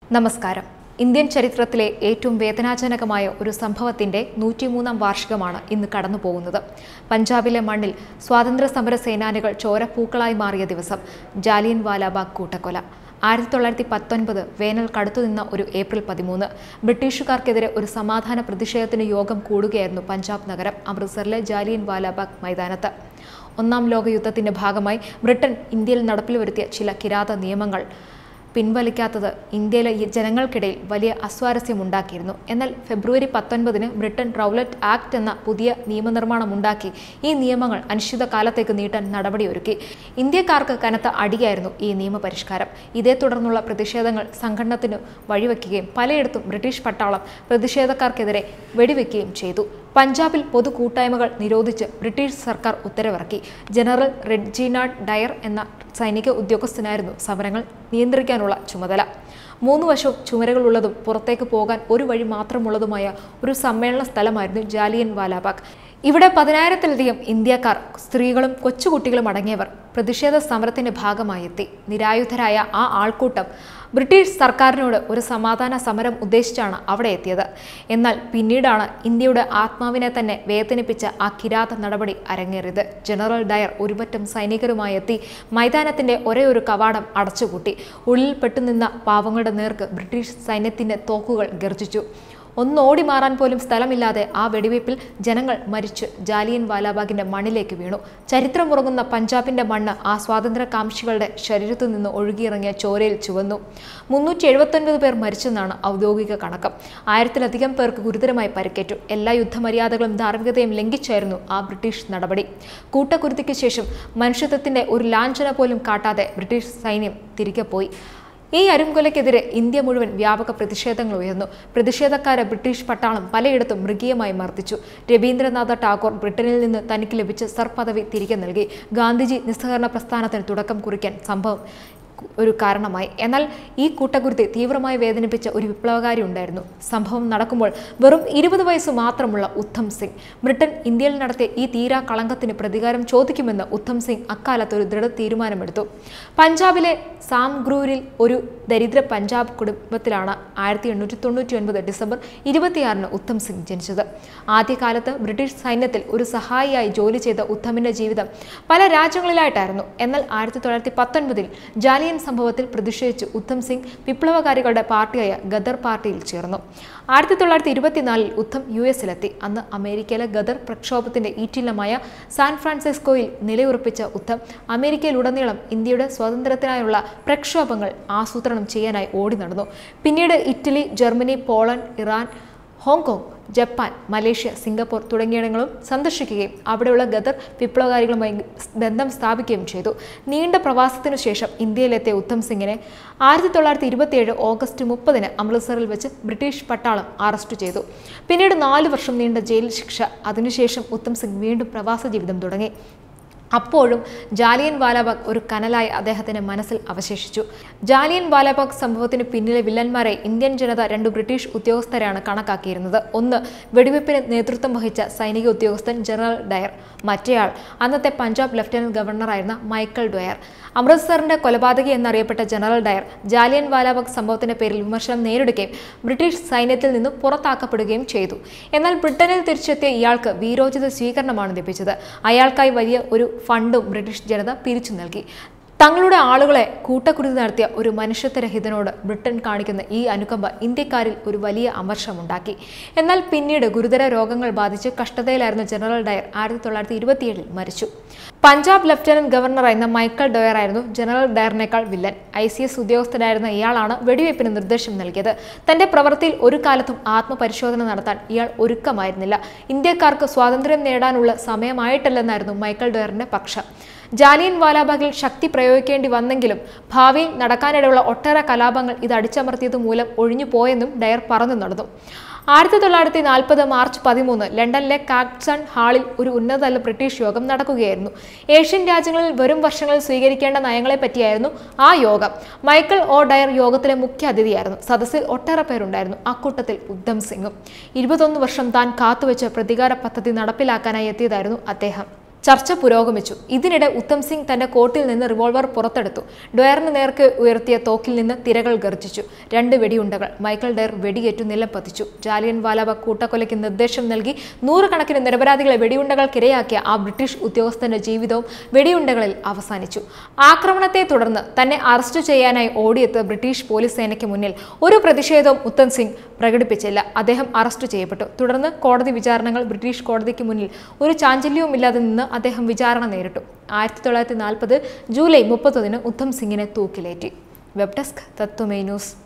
നമസ്കാരം ഇന്ത്യൻ ചരിത്രത്തിലെ ഏറ്റവും വേദനാജനകമായ ഒരു സംഭവത്തിന്റെ നൂറ്റിമൂന്നാം വാർഷികമാണ് ഇന്ന് കടന്നു പോകുന്നത് പഞ്ചാബിലെ മണ്ണിൽ സ്വാതന്ത്ര്യ സമര സേനാനികൾ ചോരപ്പൂക്കളായി മാറിയ ദിവസം ജാലിയൻ വാലാബാഗ് കൂട്ടക്കൊല ആയിരത്തി തൊള്ളായിരത്തി പത്തൊൻപത് വേനൽ കടുത്തുനിന്ന ഒരു ഏപ്രിൽ പതിമൂന്ന് ബ്രിട്ടീഷുകാർക്കെതിരെ ഒരു സമാധാന പ്രതിഷേധത്തിന് യോഗം കൂടുകയായിരുന്നു പഞ്ചാബ് നഗരം അമൃത്സറിലെ ജാലിയൻ വാലാബാഗ് മൈതാനത്ത് ഒന്നാം ലോക യുദ്ധത്തിന്റെ ഭാഗമായി ബ്രിട്ടൻ ഇന്ത്യയിൽ നടപ്പിൽ വരുത്തിയ ചില കിരാത നിയമങ്ങൾ പിൻവലിക്കാത്തത് ഇന്ത്യയിലെ ഈ ജനങ്ങൾക്കിടയിൽ വലിയ അസ്വാരസ്യമുണ്ടാക്കിയിരുന്നു എന്നാൽ ഫെബ്രുവരി പത്തൊൻപതിന് ബ്രിട്ടൻ റൗലറ്റ് ആക്ട് എന്ന പുതിയ നിയമനിർമ്മാണം ഉണ്ടാക്കി ഈ നിയമങ്ങൾ അനിശ്ചിതകാലത്തേക്ക് നീട്ടാൻ നടപടിയൊരുക്കി ഇന്ത്യക്കാർക്ക് കനത്ത അടിയായിരുന്നു ഈ നിയമപരിഷ്കാരം ഇതേ തുടർന്നുള്ള പ്രതിഷേധങ്ങൾ സംഘടനത്തിന് വഴിവെക്കുകയും പലയിടത്തും ബ്രിട്ടീഷ് പട്ടാളം പ്രതിഷേധക്കാർക്കെതിരെ വെടിവെക്കുകയും ചെയ്തു പഞ്ചാബിൽ പൊതു കൂട്ടായ്മകൾ നിരോധിച്ച് ബ്രിട്ടീഷ് സർക്കാർ ഉത്തരവിറക്കി ജനറൽ റെഡ്ജിനാഡ് ഡയർ എന്ന സൈനിക ഉദ്യോഗസ്ഥനായിരുന്നു സമരങ്ങൾ നിയന്ത്രിക്കാനുള്ള ചുമതല മൂന്ന് വശവും ചുമരുകളുള്ളതും പുറത്തേക്ക് പോകാൻ ഒരു വഴി മാത്രമുള്ളതുമായ ഒരു സമ്മേളന സ്ഥലമായിരുന്നു ജാലിയൻ വാലാബാഗ് ഇവിടെ പതിനായിരത്തിലധികം ഇന്ത്യക്കാർ സ്ത്രീകളും കൊച്ചുകുട്ടികളും അടങ്ങിയവർ പ്രതിഷേധ സമരത്തിന്റെ ഭാഗമായി എത്തി നിരായുധരായ ആ ആൾക്കൂട്ടം ബ്രിട്ടീഷ് സർക്കാരിനോട് ഒരു സമാധാന സമരം ഉദ്ദേശിച്ചാണ് അവിടെ എത്തിയത് എന്നാൽ പിന്നീടാണ് ഇന്ത്യയുടെ ആത്മാവിനെ തന്നെ വേദനിപ്പിച്ച ആ കിരാത നടപടി അരങ്ങേറിയത് ജനറൽ ഡയർ ഒരുപറ്റം സൈനികരുമായി എത്തി മൈതാനത്തിന്റെ ഒരേ ഒരു കവാടം അടച്ചുപൂട്ടി ഉള്ളിൽ പെട്ടുനിന്ന പാവങ്ങളുടെ നേർക്ക് ബ്രിട്ടീഷ് സൈന്യത്തിന്റെ തോക്കുകൾ ഗർജിച്ചു ഒന്നോടി മാറാൻ പോലും സ്ഥലമില്ലാതെ ആ വെടിവയ്പിൽ ജനങ്ങൾ മരിച്ച് ജാലിയൻ വാലാബാഗിന്റെ മണ്ണിലേക്ക് വീണു ചരിത്രമുറങ്ങുന്ന പഞ്ചാബിന്റെ മണ്ണ് ആ സ്വാതന്ത്ര്യകാംക്ഷികളുടെ ശരീരത്തു നിന്ന് ഒഴുകിയിറങ്ങിയ ചോരയിൽ ചുവന്നു മുന്നൂറ്റി എഴുപത്തൊൻപത് പേർ മരിച്ചെന്നാണ് ഔദ്യോഗിക കണക്ക് ആയിരത്തിലധികം പേർക്ക് ഗുരുതരമായി പരിക്കേറ്റു എല്ലാ യുദ്ധമര്യാദകളും ധാർമ്മികതയും ലംഘിച്ചായിരുന്നു ആ ബ്രിട്ടീഷ് നടപടി കൂട്ടക്കുരുതിക്ക് ശേഷം മനുഷ്യത്വത്തിന്റെ ഒരു ലാഞ്ചന പോലും കാട്ടാതെ ബ്രിട്ടീഷ് സൈന്യം തിരികെ പോയി ഈ അരുംകൊലയ്ക്കെതിരെ ഇന്ത്യ മുഴുവൻ വ്യാപക പ്രതിഷേധങ്ങൾ ഉയർന്നു പ്രതിഷേധക്കാരെ ബ്രിട്ടീഷ് പട്ടാളം പലയിടത്തും മൃഗീയമായി മർദ്ദിച്ചു രവീന്ദ്രനാഥ ടാഗോർ ബ്രിട്ടനിൽ നിന്ന് തനിക്ക് ലഭിച്ച സർ പദവി തിരികെ നൽകി ഗാന്ധിജി നിസ്സഹകരണ പ്രസ്ഥാനത്തിന് തുടക്കം കുറിക്കാൻ സംഭവം ഒരു കാരണമായി എന്നാൽ ഈ കൂട്ടകുരുതി തീവ്രമായി വേദനിപ്പിച്ച ഒരു വിപ്ലവകാരി ഉണ്ടായിരുന്നു സംഭവം നടക്കുമ്പോൾ വെറും ഇരുപത് വയസ്സ് മാത്രമുള്ള ഉദ്ധം സിംഗ് ബ്രിട്ടൻ ഇന്ത്യയിൽ നടത്തിയ ഈ തീരാ കളങ്കത്തിന് പ്രതികാരം ചോദിക്കുമെന്ന് ഉദ്ധം സിംഗ് അക്കാലത്ത് ഒരു ദൃഢ തീരുമാനമെടുത്തു പഞ്ചാബിലെ സാംഗ്രൂരിൽ ഒരു ദരിദ്ര പഞ്ചാബ് കുടുംബത്തിലാണ് ആയിരത്തി എണ്ണൂറ്റി തൊണ്ണൂറ്റി ഒൻപത് ഡിസംബർ ഇരുപത്തിയാറിന് ഉദ്ധം സിംഗ് ജനിച്ചത് ആദ്യകാലത്ത് ബ്രിട്ടീഷ് സൈന്യത്തിൽ ഒരു സഹായിയായി ജോലി ചെയ്ത ഉദ്ധമിന്റെ ജീവിതം പല രാജ്യങ്ങളിലായിട്ടായിരുന്നു എന്നാൽ ആയിരത്തി തൊള്ളായിരത്തി പത്തൊൻപതിൽ ജാലിയൻ സംഭവത്തിൽ പ്രതിഷേധിച്ച് ഉദ്ധം സിംഗ് വിപ്ലവകാരികളുടെ പാർട്ടിയായ ഗദർ പാർട്ടിയിൽ ചേർന്നു ആയിരത്തി തൊള്ളായിരത്തി ഇരുപത്തിനാലിൽ ഉദ്ധം യു എസിലെത്തി അന്ന് അമേരിക്കയിലെ ഗദർ പ്രക്ഷോഭത്തിന്റെ ഈറ്റില്ലമായ സാൻ ഫ്രാൻസിസ്കോയിൽ നിലയുറപ്പിച്ച ഉദ്ധം അമേരിക്കയിലുടനീളം ഇന്ത്യയുടെ സ്വാതന്ത്ര്യത്തിനായുള്ള പ്രക്ഷോഭങ്ങൾ ആസൂത്രണം ചെയ്യാനായി ഓടി നടന്നു പിന്നീട് Italy Germany Poland Iran Hong Kong Japan Malaysia Singapore തുടങ്ങിയിടങ്ങളും സന്ദർശിക്കുകയും അവിടെയുള്ള ഗദർ വിപ്ലവകാരികളുമായി ബന്ധം സ്ഥാപിക്കുകയും ചെയ്തു നീണ്ട പ്രവാസത്തിനു ശേഷം ഇന്ത്യയിലെത്തിയ ഉദ്ധം സിംഗിനെ ആയിരത്തി തൊള്ളായിരത്തി ഇരുപത്തിയേഴ് ഓഗസ്റ്റ് മുപ്പതിന് അമൃത്സറിൽ വെച്ച് ബ്രിട്ടീഷ് പട്ടാളം അറസ്റ്റ് ചെയ്തു പിന്നീട് നാല് വർഷം നീണ്ട ജയിൽ ശിക്ഷ അതിനുശേഷം ഉത്തം സിംഗ് വീണ്ടും പ്രവാസ ജീവിതം തുടങ്ങി അപ്പോഴും ജാലിയൻ വാലാബാഗ് ഒരു കനലായി അദ്ദേഹത്തിന്റെ മനസ്സിൽ അവശേഷിച്ചു ജാലിയൻ വാലാബാഗ് സംഭവത്തിന് പിന്നിലെ വില്ലന്മാരെ ഇന്ത്യൻ ജനത രണ്ട് ബ്രിട്ടീഷ് ഉദ്യോഗസ്ഥരാണ് കണക്കാക്കിയിരുന്നത് ഒന്ന് വെടിവെപ്പിന് നേതൃത്വം വഹിച്ച സൈനിക ഉദ്യോഗസ്ഥൻ ജനറൽ ഡയർ മറ്റേയാൾ അന്നത്തെ പഞ്ചാബ് ലഫ്റ്റനന്റ് ഗവർണറായിരുന്ന മൈക്കൽ ഡൊയർ അമൃത്സറിന്റെ കൊലപാതകി എന്നറിയപ്പെട്ട ജനറൽ ഡയർ ജാലിയൻ വാലാബാഗ് സംഭവത്തിന്റെ പേരിൽ വിമർശനം നേരിടുകയും ബ്രിട്ടീഷ് സൈന്യത്തിൽ നിന്നും പുറത്താക്കപ്പെടുകയും ചെയ്തു എന്നാൽ ബ്രിട്ടനിൽ തിരിച്ചെത്തിയ ഇയാൾക്ക് വീരോചിത സ്വീകരണമാണ് ലഭിച്ചത് അയാൾക്കായി വലിയ ഒരു ഫണ്ടും ബ്രിട്ടീഷ് ജനത പിരിച്ചു നൽകി തങ്ങളുടെ ആളുകളെ കൂട്ടക്കുരുതി നടത്തിയ ഒരു മനുഷ്യത്വരഹിതനോട് ബ്രിട്ടൻ കാണിക്കുന്ന ഈ അനുകമ്പ ഇന്ത്യക്കാരിൽ ഒരു വലിയ അമർഷമുണ്ടാക്കി എന്നാൽ പിന്നീട് ഗുരുതര രോഗങ്ങൾ ബാധിച്ച് കഷ്ടതയിലായിരുന്ന ജനറൽ ഡയർ ആയിരത്തി തൊള്ളായിരത്തി ഇരുപത്തിയേഴിൽ മരിച്ചു പഞ്ചാബ് ലഫ്റ്റനന്റ് ഗവർണറായിരുന്ന മൈക്കൽ ഡോയർ ആയിരുന്നു ജനറൽ ഡയറിനേക്കാൾ വില്ലൻ ഐ സി എസ് ഉദ്യോഗസ്ഥനായിരുന്ന ഇയാളാണ് വെടിവയ്പ്പിന് നിർദ്ദേശം നൽകിയത് തന്റെ പ്രവൃത്തിയിൽ ഒരു കാലത്തും ആത്മപരിശോധന നടത്താൻ ഇയാൾ ഒരുക്കമായിരുന്നില്ല ഇന്ത്യക്കാർക്ക് സ്വാതന്ത്ര്യം നേടാനുള്ള സമയമായിട്ടല്ലെന്നായിരുന്നു മൈക്കൽ ഡോയറിന്റെ പക്ഷം ജാലിയൻ വാലാബാഗിൽ ശക്തി പ്രയോഗിക്കേണ്ടി വന്നെങ്കിലും ഭാവിയിൽ നടക്കാനിടയുള്ള ഒട്ടേറെ കലാപങ്ങൾ ഇത് അടിച്ചമർത്തിയത് മൂലം ഒഴിഞ്ഞു പോയെന്നും ഡയർ പറഞ്ഞു നടന്നു ആയിരത്തി തൊള്ളായിരത്തി നാൽപ്പത് മാർച്ച് പതിമൂന്ന് ലണ്ടനിലെ കാക്സൺ ഹാളിൽ ഒരു ഉന്നതതല ബ്രിട്ടീഷ് യോഗം നടക്കുകയായിരുന്നു ഏഷ്യൻ രാജ്യങ്ങളിൽ വരും വർഷങ്ങളിൽ സ്വീകരിക്കേണ്ട നയങ്ങളെ പറ്റിയായിരുന്നു ആ യോഗം മൈക്കിൾ ഒ ഡയർ യോഗത്തിലെ മുഖ്യ അതിഥിയായിരുന്നു സദസ്സിൽ ഒട്ടേറെ പേരുണ്ടായിരുന്നു അക്കൂട്ടത്തിൽ ഉദ്ധം സിംഗും ഇരുപത്തൊന്ന് വർഷം താൻ കാത്തുവെച്ച പ്രതികാര പദ്ധതി നടപ്പിലാക്കാനായി എത്തിയതായിരുന്നു അദ്ദേഹം ചർച്ച പുരോഗമിച്ചു ഇതിനിടെ ഉത്തം സിംഗ് തന്റെ കോട്ടിൽ നിന്ന് റിവോൾവർ പുറത്തെടുത്തു ഡയറിന് നേർക്ക് ഉയർത്തിയ തോക്കിൽ നിന്ന് തിരകൾ ഗർജിച്ചു രണ്ട് വെടിയുണ്ടകൾ മൈക്കൽ ഡയർ വെടിയേറ്റു നിലം പതിച്ചു ജാലിയൻ വാലാബാഗ് കൂട്ടക്കൊലയ്ക്ക് നിർദ്ദേശം നൽകി നൂറുകണക്കിന് നിരപരാധികളെ വെടിയുണ്ടകൾക്കിരയാക്കിയ ആ ബ്രിട്ടീഷ് ഉദ്യോഗസ്ഥന്റെ ജീവിതവും വെടിയുണ്ടകളിൽ അവസാനിച്ചു ആക്രമണത്തെ തുടർന്ന് തന്നെ അറസ്റ്റ് ചെയ്യാനായി ഓടിയെത്തിയ ബ്രിട്ടീഷ് പോലീസ് സേനയ്ക്ക് മുന്നിൽ ഒരു പ്രതിഷേധവും ഉത്തം സിംഗ് പ്രകടിപ്പിച്ചില്ല അദ്ദേഹം അറസ്റ്റ് ചെയ്യപ്പെട്ടു തുടർന്ന് കോടതി വിചാരണകൾ ബ്രിട്ടീഷ് കോടതിക്ക് മുന്നിൽ ഒരു ചാഞ്ചല്യവുമില്ലാതെ നിന്ന് അദ്ദേഹം വിചാരണ നേരിട്ടു ആയിരത്തി തൊള്ളായിരത്തി നാൽപ്പത് ജൂലൈ മുപ്പത്തൊന്നിന് ഉത്തം സിംഗിനെ തൂക്കിലേറ്റി വെബ് ഡെസ്ക് തത്വമേ ന്യൂസ്